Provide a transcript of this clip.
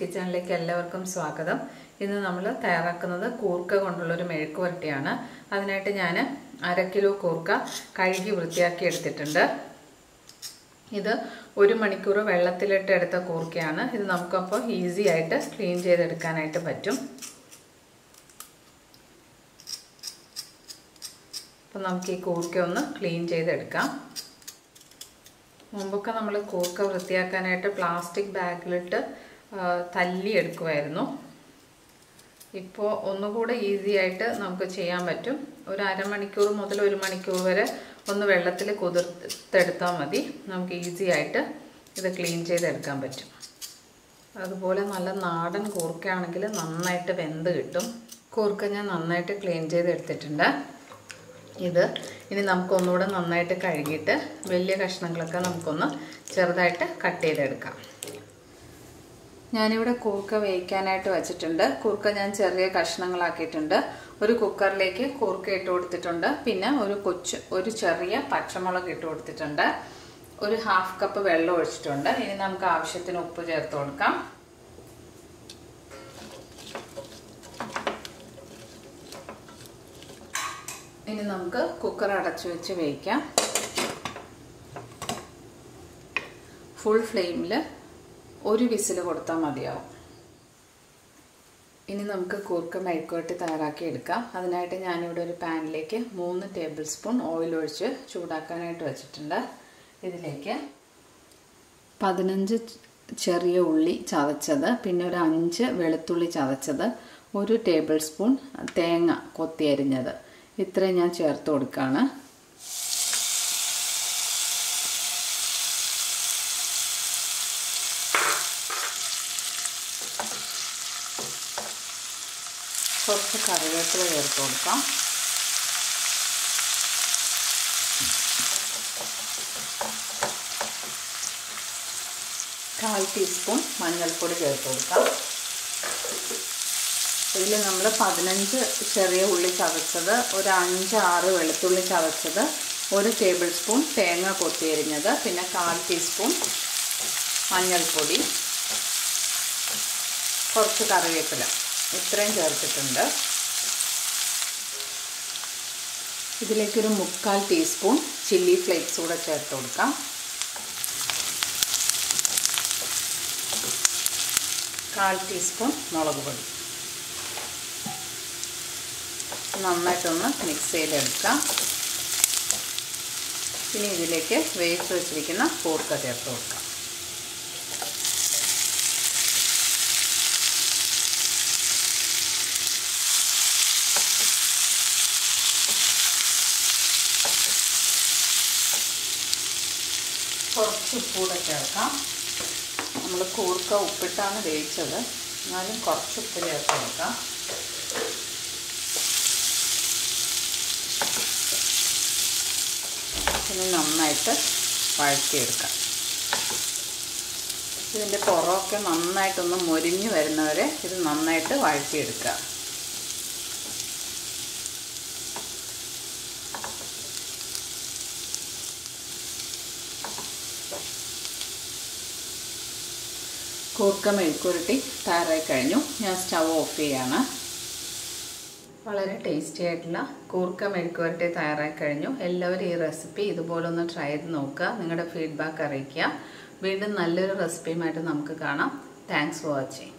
കിച്ചണിലേക്ക് എല്ലാവർക്കും സ്വാഗതം ഇന്ന് നമ്മൾ തയ്യാറാക്കുന്നത് കൂർക്ക കൊണ്ടുള്ളൊരു മെഴുക്ക് വരട്ടിയാണ് അതിനായിട്ട് ഞാൻ അര കിലോ കൂർക്ക കഴുകി വൃത്തിയാക്കി എടുത്തിട്ടുണ്ട് ഇത് ഒരു മണിക്കൂർ വെള്ളത്തിലിട്ട് എടുത്ത കൂർക്കയാണ് ഇത് നമുക്കപ്പോൾ ഈസി ആയിട്ട് ക്ലീൻ ചെയ്തെടുക്കാനായിട്ട് പറ്റും അപ്പം നമുക്ക് ഈ കൂർക്ക ഒന്ന് ക്ലീൻ ചെയ്തെടുക്കാം മുമ്പൊക്കെ നമ്മൾ കൂർക്ക വൃത്തിയാക്കാനായിട്ട് പ്ലാസ്റ്റിക് ബാഗിലിട്ട് തല്ലി എടുക്കുമായിരുന്നു ഇപ്പോൾ ഒന്നുകൂടെ ഈസി ആയിട്ട് നമുക്ക് ചെയ്യാൻ പറ്റും ഒരു അരമണിക്കൂർ മുതൽ ഒരു മണിക്കൂർ വരെ ഒന്ന് വെള്ളത്തിൽ കുതിർത്തെടുത്താൽ മതി നമുക്ക് ഈസി ആയിട്ട് ഇത് ക്ലീൻ ചെയ്തെടുക്കാൻ പറ്റും അതുപോലെ നല്ല നാടൻ കൂർക്കയാണെങ്കിൽ നന്നായിട്ട് വെന്ത് കിട്ടും കൂർക്ക ഞാൻ നന്നായിട്ട് ക്ലീൻ ചെയ്തെടുത്തിട്ടുണ്ട് ഇത് ഇനി നമുക്കൊന്നുകൂടെ നന്നായിട്ട് കഴുകിയിട്ട് വലിയ കഷ്ണങ്ങളൊക്കെ നമുക്കൊന്ന് ചെറുതായിട്ട് കട്ട് ചെയ്തെടുക്കാം ഞാനിവിടെ കൂർക്ക വേവിക്കാനായിട്ട് വെച്ചിട്ടുണ്ട് കൂർക്ക ഞാൻ ചെറിയ കഷ്ണങ്ങളാക്കിയിട്ടുണ്ട് ഒരു കുക്കറിലേക്ക് കൂർക്ക ഇട്ട് കൊടുത്തിട്ടുണ്ട് പിന്നെ ഒരു കൊച്ചു ഒരു ചെറിയ പച്ചമുളക് ഇട്ട് കൊടുത്തിട്ടുണ്ട് ഒരു ഹാഫ് കപ്പ് വെള്ളം ഒഴിച്ചിട്ടുണ്ട് ഇനി നമുക്ക് ആവശ്യത്തിന് ഉപ്പ് ചേർത്ത് കൊടുക്കാം ഇനി നമുക്ക് കുക്കർ അടച്ചു വെച്ച് വേവിക്കാം ഫുൾ ഫ്ലെയിമിൽ ഒരു വിസിൽ കൊടുത്താൽ മതിയാവും ഇനി നമുക്ക് കൂർക്ക മെഴുക്കുവരട്ടി തയ്യാറാക്കി എടുക്കാം അതിനായിട്ട് ഞാനിവിടെ ഒരു പാനിലേക്ക് മൂന്ന് ടേബിൾ സ്പൂൺ ഓയിൽ ഒഴിച്ച് ചൂടാക്കാനായിട്ട് വെച്ചിട്ടുണ്ട് ഇതിലേക്ക് പതിനഞ്ച് ചെറിയ ഉള്ളി ചതച്ചത് പിന്നെ ഒരു അഞ്ച് വെളുത്തുള്ളി ചതച്ചത് ഒരു ടേബിൾ സ്പൂൺ തേങ്ങ കൊത്തി അരിഞ്ഞത് ഇത്രയും ഞാൻ ചേർത്ത് കൊടുക്കുകയാണ് കുറച്ച് കറിവേപ്പില ചേർത്ത് കൊടുക്കാം കാൽ ടീസ്പൂൺ മഞ്ഞൾപ്പൊടി ചേർത്ത് കൊടുക്കാം ഇതിൽ നമ്മൾ പതിനഞ്ച് ചെറിയ ഉള്ളി ചതച്ചത് ഒരു അഞ്ച് ആറ് വെളുത്തുള്ളി ചതച്ചത് ഒരു ടേബിൾ സ്പൂൺ തേങ്ങ കൊത്തിയരിഞ്ഞത് പിന്നെ കാൽ ടീസ്പൂൺ മഞ്ഞൾപ്പൊടി കുറച്ച് കറിവേപ്പില ഇത്രയും ചേർത്തിട്ടുണ്ട് ഇതിലേക്കൊരു മുക്കാൽ ടീസ്പൂൺ ചില്ലി ഫ്ലേക്സ് കൂടെ ചേർത്ത് കൊടുക്കാം കാൽ ടീസ്പൂൺ മുളക് പൊടി നന്നായിട്ടൊന്ന് മിക്സ് ചെയ്തെടുക്കാം ഇനി ഇതിലേക്ക് വേവിച്ച് വെച്ചിരിക്കുന്ന കൂർക്ക ചേർത്ത് കൊടുക്കാം കുറച്ച് ഉപ്പൂടെ ചേർക്കാം നമ്മൾ കൂർക്ക ഉപ്പിട്ടാണ് വേവിച്ചത് എന്നാലും കുറച്ച് ഉപ്പ് ചേർത്ത് കൊടുക്കാം ഇനി നന്നായിട്ട് വഴറ്റിയെടുക്കാം ഇതിൻ്റെ പുറമൊക്കെ നന്നായിട്ടൊന്ന് മൊരിഞ്ഞ് വരുന്നവരെ ഇത് നന്നായിട്ട് വഴറ്റിയെടുക്കുക കൂർക്ക മെഴുക്കുരുട്ടി തയ്യാറായി കഴിഞ്ഞു ഞാൻ സ്റ്റവ് ഓഫ് ചെയ്യാണ് വളരെ ടേസ്റ്റി ആയിട്ടുള്ള കൂർക്ക മെഴുക്കുവരട്ടി തയ്യാറായി കഴിഞ്ഞു എല്ലാവരും ഈ റെസിപ്പി ഇതുപോലെ ഒന്ന് ട്രൈ ചെയ്ത് നോക്കുക നിങ്ങളുടെ ഫീഡ്ബാക്ക് അറിയിക്കുക വീണ്ടും നല്ലൊരു റെസിപ്പിയുമായിട്ട് നമുക്ക് കാണാം താങ്ക്സ് ഫോർ വാച്ചിങ്